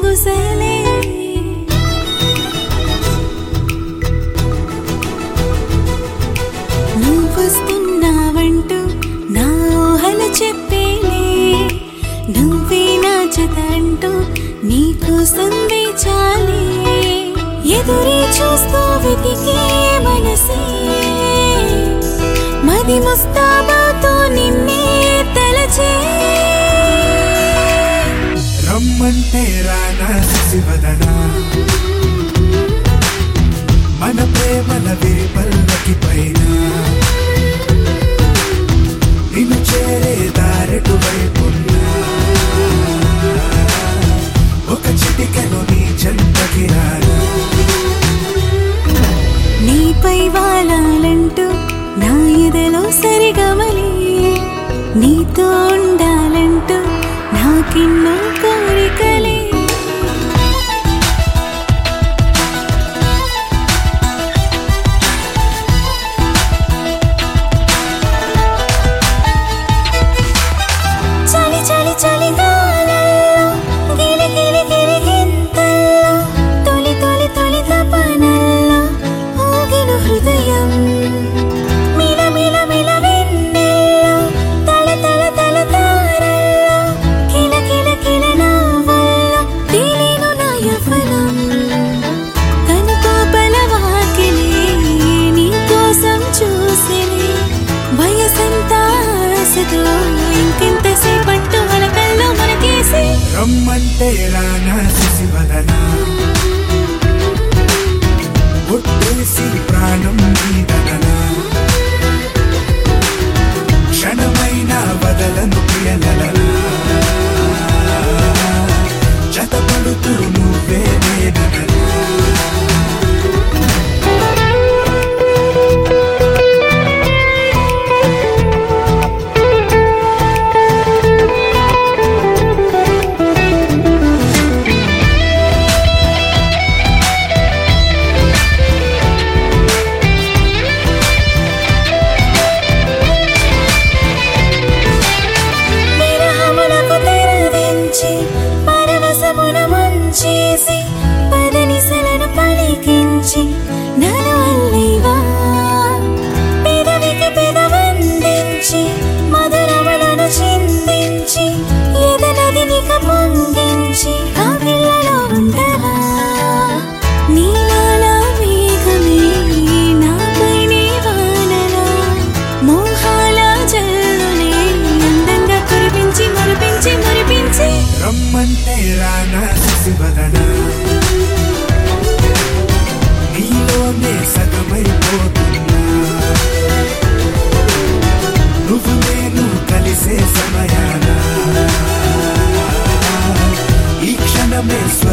గుసలే నువ్వు వస్తున్నావంటూ నా ఊహలు చెప్పేలే నువ్వే నా జత అంటూ నీకోసం వేచాలే ఎదురే చూస్తూ వెతికే మనసే మది ముస్తాబాతో నిన్నే తలచే రమ్మంటే రానా శశివదనా మన ప్రేమల విరిపల్లకి పైన నిన్ను చేరే దారెటు వైపున్నా ఒక చిటికెను నీ చెంతకి రానా నీపై వాలాలంటూ నా ఎదలో సరిగమలే నీతో ఉండాలంటూ నాకెన్నో కోరికలే చలి చలి చలి గాలల్లో గిలి గిలి గిలి గింతల్లో తొలి తొలి తొలి తపనల్లో ఊగిన హృదయం మిల మిల మిల వెన్నెల్లో తల తల తల తారల్లో కిల కిల కిల నవ్వుల్లో తేలిను నా యవ్వనం కనుపాపల వాకిలి నీ కోసం చూసిని వయసంతా ఆశతో ఇంకెంతసేపట్టు మన కల్లో మనకేసి రమ్మంటే రానా శశివదనా ఒట్టేసి ప్రాణం నీదననా క్షణమైన వదలను ప్రియలలనా జతపడుతూ నువ్వే నేనననా విరహములకు తెరదించి పరవశమున ముంచేసి పదనిసలను పలికించి నన్ను అల్లేవా పెదవికి పెదవందించి మధురములను చిందించి ఎదనదినిక పొంగించి ఆ పిల్లలో ఉండవా నీలాల మేఘమే నాపై నీ వానలా మోహాల జల్లునే అందంగా కురిపించి మురిపించి మురిపించి రమ్మంటే రానా శశివదనా నీలోనే సగమైపోతున్నా నువ్వు నేను కలిసే సమయాన ఈ క్షణమే